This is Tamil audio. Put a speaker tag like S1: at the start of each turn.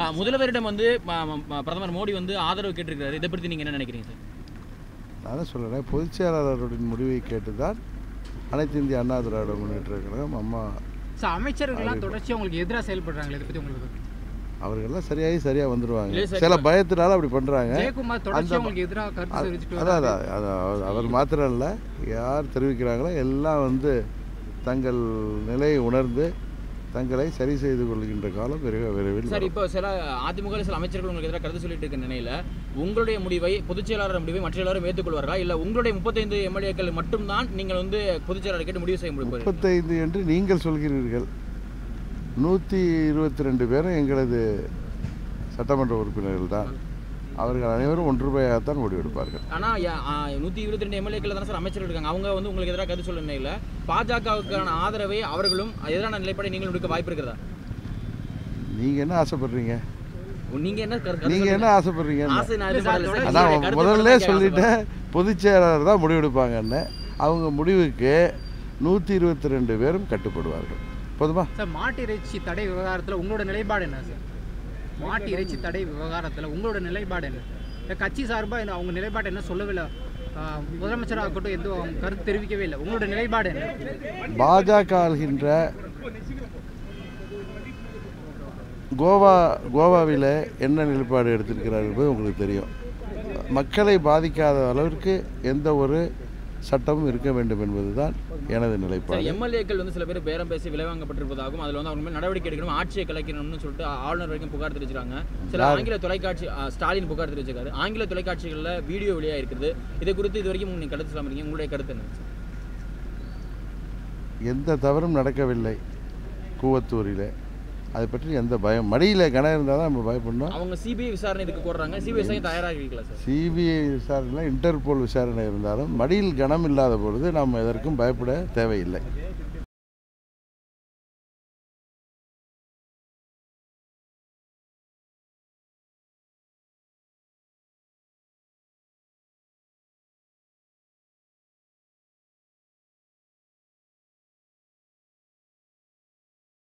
S1: ஆ, முதல்வரிடம் வந்து ம- ம- பிரதமர் மோடி வந்து ஆதரவு கேட்டிருக்காரு இதை பற்றி நீங்க என்ன நினைக்கிறீங்க சார்
S2: நான் தான் சொல்கிறேன் பொதுச் செயலாளருடைய முடிவை கேட்டுதான் அனைத்து இந்திய அண்ணா திராவிட முன்னேற்ற கழகம் அம்மா
S3: சார் அமைச்சர்கள்லாம் தொடர்ச்சியாக உங்களுக்கு எதிராக செயல்படுறாங்களே இதை பற்றி உங்களுக்கு
S2: அவர்களெல்லாம் சரியாகி சரியாக வந்துடுவாங்க
S1: இல்லையே சார்,
S2: சில பயத்தினால அப்படி பண்ணுறாங்க
S3: ஜெயக்குமார் தொடர்ச்சியாக உங்களுக்கு எதிராக கருத்து தெரிவிச்சுட்டு
S2: அதான் அதான் அதான் அவர்- அவர் மாத்திரம் இல்லை யார் தெரிவிக்கிறாங்களோ எல்லாம் வந்து தங்கள் நிலையை உணர்ந்து தங்களை சரி செய்து கொள்கின்ற காலம் விரைவில் விரைவில்
S1: சார்
S2: வரும்.
S1: இப்போ சில அதிமுக ல சில அமைச்சர்கள் உங்களுக்கு எதிராக கருத்து சொல்லிட்டு இருக்க நிலையில உங்களுடைய முடிவை பொதுச் செயலாளர் முடிவை மற்ற எல்லாரும் ஏற்றுக்கொள்வார்களா இல்ல உங்களுடைய முப்பத்தைந்து எம்எல்ஏக்கள் மட்டும்தான் நீங்கள் வந்து பொதுச் செயலாளர் கேட்டு முடிவு செய்ய முடியும்
S2: முப்பத்தைந்து என்று நீங்கள் சொல்கிறீர்கள் நூற்றி இருபத்தி ரெண்டு பேரும் எங்களது சட்டமன்ற உறுப்பினர்கள் தான் அவர்கள் அனைவரும் ஒன்றுபையாகத்தான் முடிவெடுப்பார்கள்
S1: ஆனா யா- ஆ, நூத்தி இருபத்தி ரெண்டு எம்எல்ஏக்கள் தானே சார் அமைச்சர்கள் இருக்காங்க அவங்க வந்து உங்களுக்கு எதிராக கருத்து சொல்ல நிலையில பாஜகவுக்கான ஆதரவை அவர்களும் எதிரான நிலைப்பாடை நீங்களும் எடுக்க வாய்ப்பு இருக்கிறதா
S2: நீங்கள் என்ன ஆசைப்படுறீங்க
S1: நீங்க என்ன கருத்து
S2: நீங்கள் என்ன ஆசைப்படுறீங்க
S1: ஆசை நான் எதுவும் படல சார்.
S2: அதான்
S1: நீங்க கருத்து
S2: முதல்ல
S1: மட்டும் தான்
S2: சொல்லிட்டேன் பொதுச் செயலாளர் தான் முடிவெடுப்பாங்கன்னு அவங்க முடிவுக்கு நூற்றி இருபத்தி ரெண்டு பேரும் கட்டுப்படுவார்கள் போதுமா
S3: சார் மாட்டு இறைச்சி தடை விவகாரத்தில் உங்களோட நிலைப்பாடு என்ன சார் மாட்டு இறைச்சி தடை விவகாரத்தில் உங்களோட நிலைப்பாடு என்ன இந்த கட்சி சார்பாக என்ன அவங்க நிலைப்பாடு என்ன சொல்லவே இல்லை ஆஹ் முதலமைச்சராக இருக்கட்டும் எதுவும் அவங்க கருத்து தெரிவிக்கவே இல்லை உங்களோட நிலைப்பாடு என்ன
S2: பாஜக ஆள்கின்ற கோவா கோவாவில் என்ன நிலைப்பாடு எடுத்திருக்கிறார் என்பது உங்களுக்கு தெரியும் மக்களை பாதிக்காத அளவிற்கு எந்த ஒரு சட்டமும் இருக்க வேண்டும் என்பதுதான் எனது
S1: சார்
S2: நிலைப்பாடு
S1: எம்எல்ஏக்கள் வந்து சில பேர் பேரம் பேசி விலைவாங்கப்பட்டிருப்பதாகவும் அதுல வந்து அவங்க மேல் நடவடிக்கை எடுக்கணும் ஆட்சியை கலைக்கணும்னு சொல்லிட்டு ஆளுநர் வரைக்கும் புகார் தெரிவிச்சிருக்காங்க சில ஆங்கில தொலைக்காட்சி ஆ, ஸ்டாலின் புகார் தெரிவிச்சிருக்காரு ஆங்கில தொலைக்காட்சிகளில் வீடியோ வெளியாக இருக்குது இதை குறித்து இது வரைக்கும் நீங்கள் கருத்து சொல்லாம உங்களுடைய கருத்து என்ன சார்?
S2: எந்த தவறும் நடக்கவில்லை கூவத்தூரில் அதை பற்றி எந்த பயம் மடியில் கனம் இருந்தால் தான் நம்ம பயப்படணும்
S1: அவங்க சிபிஐ விசாரணை இதுக்கு கோர்றாங்க சிபிஐ விசாரணை தயாராக இருக்கல சார்
S2: சிபிஐ விசாரணை இன்டர்போல் விசாரணை இருந்தாலும் மடியில் கனம் இல்லாத பொழுது நாம் எதற்கும் பயப்பட தேவையில்லை